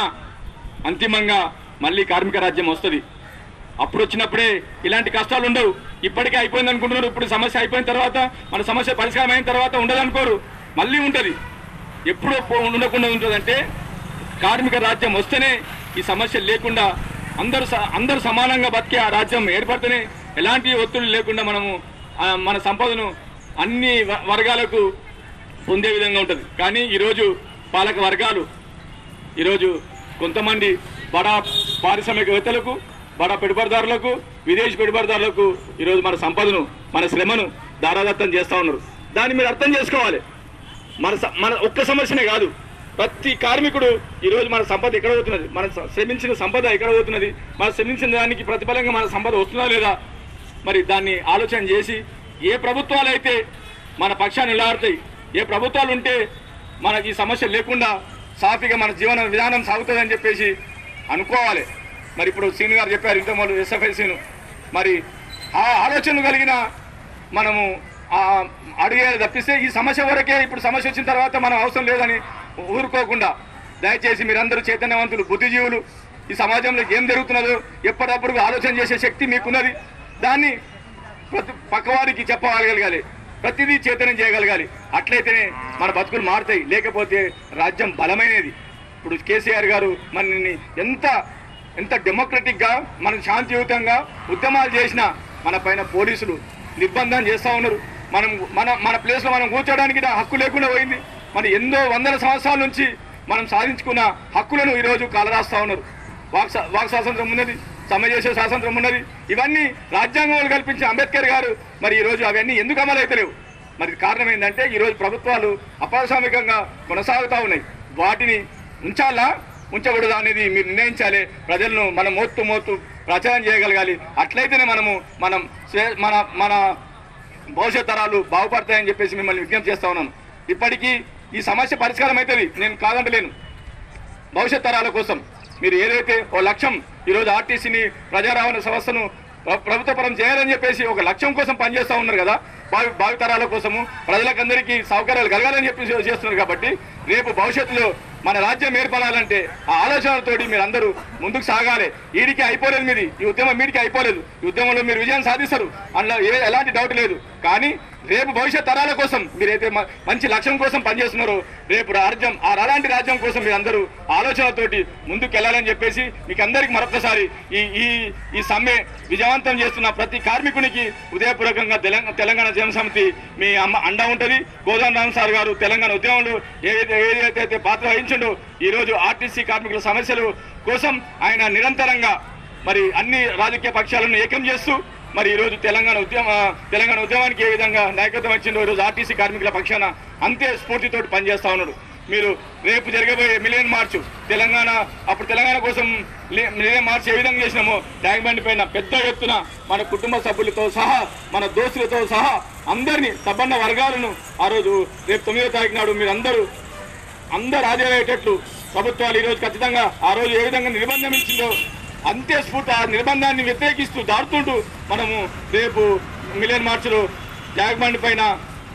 అంతిమంగా మళ్ళీ కార్మిక రాజ్యం వస్తుంది అప్పుడు వచ్చినప్పుడే ఇలాంటి కష్టాలు ఉండవు ఇప్పటికే అయిపోయింది అనుకుంటున్నారు ఇప్పుడు సమస్య అయిపోయిన తర్వాత మన సమస్య పరిష్కారం అయిన తర్వాత ఉండదు అనుకోరు మళ్ళీ ఉంటుంది ఎప్పుడు ఉండకుండా ఉంటుందంటే కార్మిక రాజ్యం వస్తేనే ఈ సమస్య లేకుండా అందరూ స- అందరూ సమానంగా బతికే ఆ రాజ్యం ఏర్పడితేనే ఎలాంటి ఒత్తిడి లేకుండా మనము ఆ, మన సంపదను అన్ని వ- వర్గాలకు పొందే విధంగా ఉంటుంది కానీ ఈరోజు పాలక వర్గాలు ఈరోజు కొంతమంది బడా పారిశ్రామికవేత్తలకు బడా పెట్టుబడిదారులకు విదేశీ పెట్టుబడిదారులకు ఈరోజు మన సంపదను మన శ్రమను దారాదత్తం చేస్తూ ఉన్నారు దాన్ని మీరు అర్థం చేసుకోవాలి మన స- మన ఒక్క సమస్యనే కాదు ప్రతి కార్మికుడు ఈరోజు మన సంపద ఎక్కడ పోతున్నది మన స- శ్రమించిన సంపద ఎక్కడ పోతున్నది మన శ్రమించిన దానికి ప్రతిఫలంగా మన సంపద వస్తుందా లేదా మరి దాన్ని ఆలోచన చేసి ఏ ప్రభుత్వాలు అయితే మన పక్షాన్ని నిలబడతాయి ఏ ప్రభుత్వాలు ఉంటే మనకి ఈ సమస్య లేకుండా సాఫీగా మన జీవన విధానం సాగుతుందని చెప్పేసి అనుకోవాలి మరి ఇప్పుడు సీన్ గారు చెప్పారు ఇంతమూలు ఎస్ఎఫ్ఐ సీను మరి ఆ ఆలోచనలు కలిగిన మనము ఆ అడిగేది తప్పిస్తే ఈ సమస్య వరకే ఇప్పుడు సమస్య వచ్చిన తర్వాత మనం అవసరం లేదని ఊరుకోకుండా దయచేసి మీరందరూ చైతన్యవంతులు బుద్ధిజీవులు ఈ సమాజంలో ఏం జరుగుతున్నదో ఎప్పటికప్పుడు ఆలోచన చేసే శక్తి మీకున్నది దాన్ని ప్రతి పక్కవారికి చెప్పగలగాలి ప్రతిదీ చైతన్యం చేయగలగాలి అట్లయితేనే మన బతుకులు మారుతాయి లేకపోతే రాజ్యం బలమైనది ఇప్పుడు కేసీఆర్ గారు మనని ఎంత ఎంత డెమోక్రటిక్గా మనం శాంతియుతంగా ఉద్యమాలు చేసిన మన పైన పోలీసులు నిర్బంధం చేస్తూ ఉన్నారు మనం మన మన ప్లేస్లో మనం కూర్చోడానికి నా హక్కు లేకుండా పోయింది మన ఎన్నో వందల సంవత్సరాల నుంచి మనం సాధించుకున్న హక్కులను ఈరోజు కాలరాస్తా ఉన్నారు వాక్ స్వా- వాక్ స్వాతంత్రం ఉన్నది సమ్మె చేసే స్వాతంత్రం ఉన్నది ఇవన్నీ రాజ్యాంగంలో కల్పించిన అంబేద్కర్ గారు మరి ఈరోజు అవన్నీ ఎందుకు అమలు అవుతలేవు మరి కారణం ఏంటంటే ఈరోజు ప్రభుత్వాలు అప్రసామికంగా కొనసాగుతూ ఉన్నాయి వాటిని ఉంచాలా ఉంచకూడదా అనేది మీరు నిర్ణయించాలి ప్రజలను మనం మోత్తు మోత్తు ప్రచారం చేయగలగాలి అట్లయితేనే మనము మనం స్వే- మన మన భవిష్యత్ తరాలు బాగుపడతాయని చెప్పేసి మిమ్మల్ని విజ్ఞప్తి చేస్తా ఉన్నాను ఇప్పటికీ ఈ సమస్య పరిష్కారం అవుతుంది నేను కాదంటలేను భవిష్యత్ తరాల కోసం మీరు ఏదైతే ఓ లక్ష్యం ఈరోజు ఆర్టీసీని ప్రజా రవాణా సంస్థను ప్ర- ప్రభుత్వపరం చేయాలని చెప్పేసి ఒక లక్ష్యం కోసం పనిచేస్తూ ఉన్నారు కదా భావి భావితరాల కోసము ప్రజలకందరికీ సౌకర్యాలు కలగాలని చెప్పి చేస్తున్నారు కాబట్టి రేపు భవిష్యత్తులో మన రాజ్యం ఏర్పడాలంటే ఆ ఆలోచనలతోటి మీరు అందరూ ముందుకు సాగాలి వీడికి అయిపోలేదు మీది ఈ ఉద్యమం మీడికి అయిపోలేదు ఈ ఉద్యమంలో మీరు విజయం సాధిస్తారు అందులో ఏ ఎలాంటి డౌట్ లేదు కానీ రేపు భవిష్యత్ తరాల కోసం మీరైతే మ- మంచి లక్ష్యం కోసం పనిచేస్తున్నారో రేపు రాజ్యం ఆ అలాంటి రాజ్యం కోసం మీరు అందరూ ఆలోచనతోటి ముందుకు వెళ్ళాలని చెప్పేసి మీకు అందరికి మరొకసారి ఈ ఈ ఈ సమ్మె విజయవంతం చేస్తున్న ప్రతి కార్మికునికి ఉదయపూర్వకంగా తెలంగాణ తెలంగాణ జనసమితి మీ అమ్మ అండ ఉంటుంది గోదాం రామ్ సార్ గారు తెలంగాణ ఉద్యమంలో ఏదైతే ఏదైతే అయితే పాత్ర వహించిండో ఈ రోజు ఆర్టీసీ కార్మికుల సమస్యలు కోసం ఆయన నిరంతరంగా మరి అన్ని రాజకీయ పక్షాలను ఏకం చేస్తూ మరి ఈ రోజు తెలంగాణ ఉద్యమ తెలంగాణ ఉద్యమానికి ఏ విధంగా నాయకత్వం వచ్చిందో ఈ రోజు ఆర్టీసీ కార్మికుల పక్షాన అంతే స్ఫూర్తితోటి పనిచేస్తా ఉన్నాడు మీరు రేపు జరగబోయే మిలియన్ మార్చ్ తెలంగాణ అప్పుడు తెలంగాణ కోసం లి- మిలియన్ మార్చ్ ఏ విధంగా చేసినామో ట్యాంక్ బండ్ పైన పెద్ద ఎత్తున మన కుటుంబ సభ్యులతో సహా మన దోస్తులతో సహా అందరినీ సబ్బన్న వర్గాలను ఆ రోజు రేపు తొమ్మిదో తారీఖు నాడు మీరందరూ అందరు హాజరయ్యేటట్లు ప్రభుత్వాలు ఈ రోజు ఖచ్చితంగా ఆ రోజు ఏ విధంగా నిర్బంధం ఇచ్చిందో అంతే స్ఫూర్తి ఆ నిర్బంధాన్ని వ్యతిరేకిస్తూ దాడుతుంటూ మనము రేపు మిలియన్ మార్చిలో జాగబండి పైన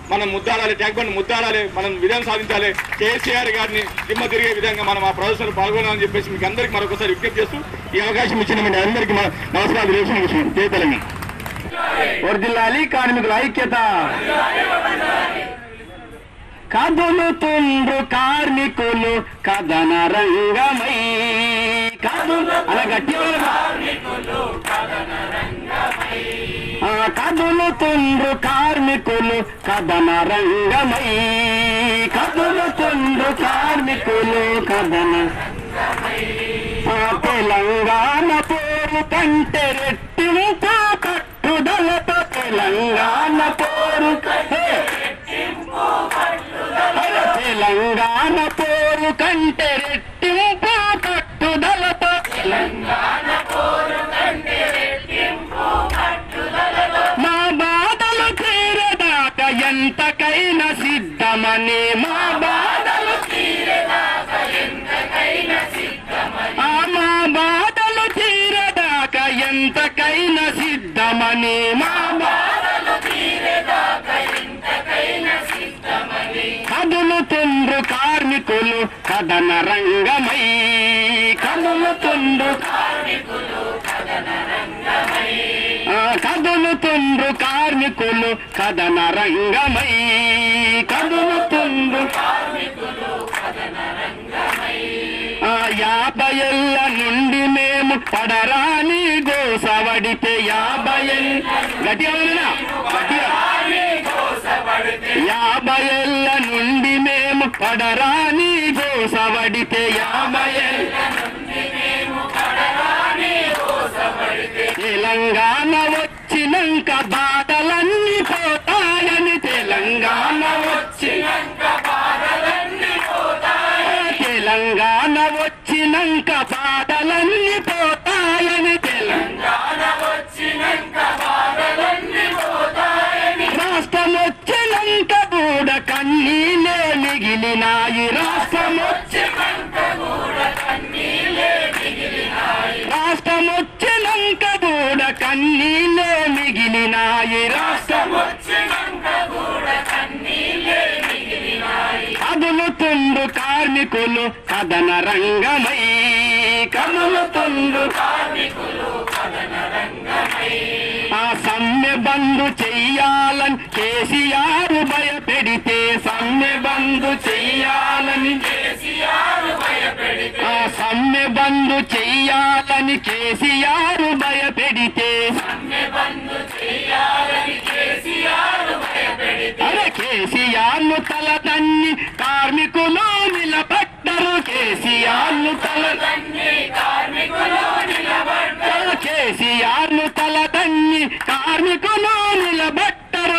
మనం ముద్దాడాలి ట్యాంక్ బండ్ ముద్దాడాలి మనం విజయం సాధించాలి కేసీఆర్ గారిని దిమ్మ తిరిగే విధంగా మనం ఆ ప్రదర్శనలో పాల్గొనాలని చెప్పేసి మీకు అందరికీ మరొకసారి విజ్ఞప్తి చేస్తూ ఈ అవకాశం ఇచ్చిన మీ అందరికీ మా నమస్కారం తెలియజేస్తున్నాను జై తెలంగాణ వర్దిల్లాలి కార్మికుల ఐక్యత కదులుతుండ్రు కార్మికులు కథన రంగమై కదులు అలా గట్టిగా ఆ కదులుతుండ్రు కార్మికులు కథన రంగమై కదులుతుండ్రు కార్మికులు కథన ఆ తెలంగాణ పోరు కంటే రెట్టింపు కట్టుదలతో తెలంగాణ పోరు హే! అరే తెలంగాణ పోరు కంటే రెట్టింపు కట్టుదలతో మా బాధలు తీరదాకా ఎంతకైనా సిద్ధమని మా బాధలు ఆ మా బాధలు తీరదాకా ఎంతకైనా సిద్ధమని మా బాధలు కదులుతుండ్రు కార్మికులు కథన రంగమై కదులుతుండ్రు ఆ కదులుతుండ్రు కార్మికులు కథన రంగమై కదులుతుండ్రు ఆ యాభై ఏళ్ళ నుండి మేము పడరాని గోసవడితే యాభై ఏళ్ళ గట్టిగా వినరా? గట్టిగా యాభై ఏళ్ళ నుండి మేము పడరాని గోసవడితే యాభై ఏళ్ళ తెలంగాణ వచ్చినంక బాధలన్నీ పోతాయని తెలంగాణ వచ్చినంక తెలంగాణ వచ్చినంక బాధలన్నీ పోతాయని తెలంగాణ రాష్ట్రం వచ్చినంక కూడా కన్నీలే మిగిలినాయి రాష్ట్రం వచ్చినంక రాష్ట్రం వచ్చినంక కూడా కన్నీలే మిగిలినాయి రాష్ట్రం కదులుతుండు కార్మికులు కథన రంగమై కదులుతుండు ఆ సమ్మె బంధు చెయ్యాలని కేసీఆర్ భయపెడితే సమ్మె బంధు చెయ్యాలని ఆ సమ్మె బంధు చెయ్యాలని కేసీఆర్ భయపెడితే అరే కేసీఆర్ ను తలదన్ని కార్మికులు నిలబడ్డరు కేసీఆర్ ను తలదన్ని కేసీఆర్ ను తలదన్ని కార్మికులు నిలబడ్డరు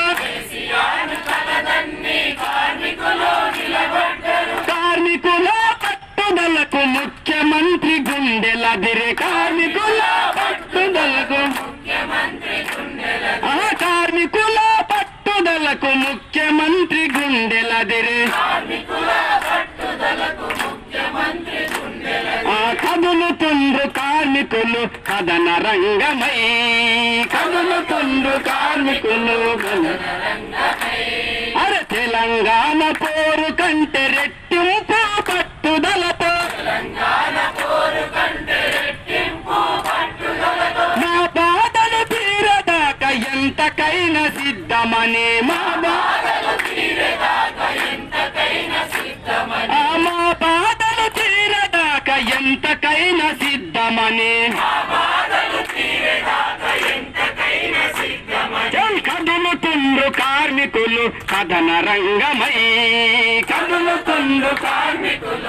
కార్మికుల పట్టుదలకు ముఖ్యమంత్రి గుండెలదిరే కార్మికుల పట్టుదలకు ఆ కార్మికుల పట్టుదలకు ముఖ్యమంత్రి గుండెలదిరే ఆ కదులుతుండ్రు కార్మికులు కథన రంగమై కదులుతుండ్రు కార్మికులు కథన అరే తెలంగాణ పోరు కంటే రెట్టింపు పట్టుదలతో మా బాధలు తీరదాకా ఎంతకైనా సిద్ధమని మా బాధలు ఆ మా బాధలు తీరదాకా ఎంతకైనా సిద్ధమని కదులుతుండ్రు కార్మికులు కథన రంగమై కదులుతుండ్రు కార్మికులు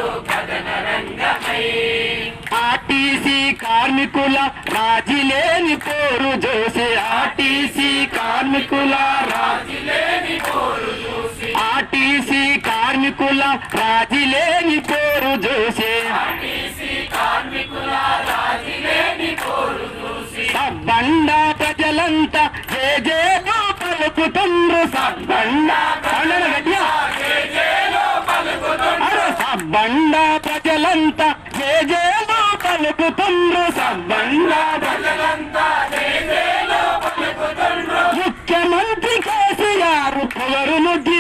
ఆర్టీసీ కార్మికుల రాజీలేని పోరు జోసే ఆర్టీసీ కార్మికుల రాజీలేని ఆర్టీసీ కార్మికుల రాజీలేని పోరు జోసే సబ్బండ ప్రజలంతా జేజేలు పలుకుతుండ్రు సబ్బండ పండగ గట్టిగా అరే సబ్బండ ప్రజలంతా జేజేలు పలుకుతుండ్రు సబ్బండ ప్రజలంతా ముఖ్యమంత్రి కేసీఆర్ పొగరును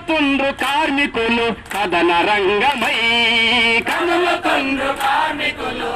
కదులుతుండ్రు కార్మికులు కథన రంగమై కదులుతుండ్రు కార్మికులు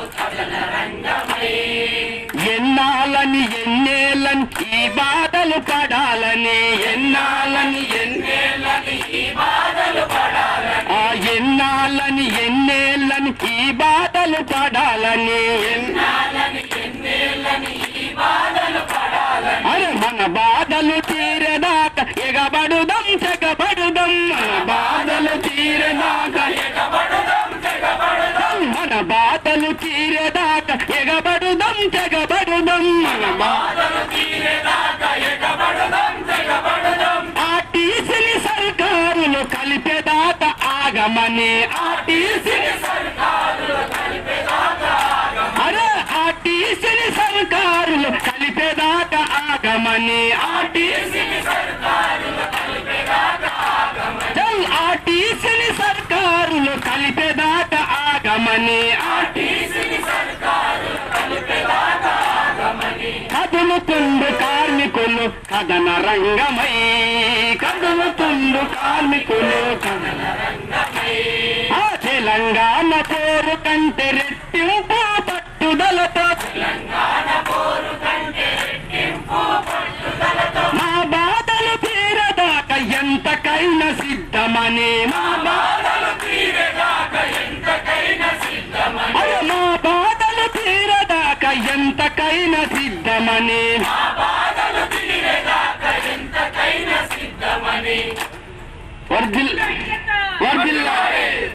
ఎన్నాళ్ళని ఎన్నేళ్ళని ఈ బాధలు పడాలని ఎన్నాళ్ళని ఎన్నేళ్ళని ఈ బాధలు పడాలని ఆ ఎన్నాళ్ళని ఎన్నేళ్ళని ఈ బాధలు పడాలని ఎన్నాళ్ళని ఎన్నేళ్ళని ఈ బాధలు పడాలని అరే మన బాధలు తీరదాకా ఎగబడుదం తెగబడుదం మన బాధలు తీరదాకా ఎగబడుదం తెగబడుదం మన బాధలు తీరదాకా ఎగబడుదం తెగబడుదం మన బాధలు తీరదాకా ఎగబడుదం తెగబడుదం ఆర్టీసీని సర్కారులు కలిపేదాకా ఆగమని ఆర్టీసీని అరే ఆర్టీసీని సర్కారులు కలిపేదాకా ఆగమని ఆర్టీసీని చల్ ఆర్టీసీని సర్కారులు కలిపేదాకా ఆగమని ఆర్టీసీని కదులుతుండు కార్మికులు కథన రంగమై కదులుతుండు కార్మికులు కథన ఆ తెలంగాణ పోరు కంటే రెట్టింపు పట్టుదలతో మా బాధలు తీరదాకా ఎంతకైనా సిద్ధమని మా బాధలు తీరదాకా ఎంతకైనా సిద్ధమని మా బాధలు తీరదాకా ఎంతకైనా సిద్ధమని మా బాధలు తీరదాకా ఎంతకైనా సిద్ధమని వర్జిల్ వర్జిల్లా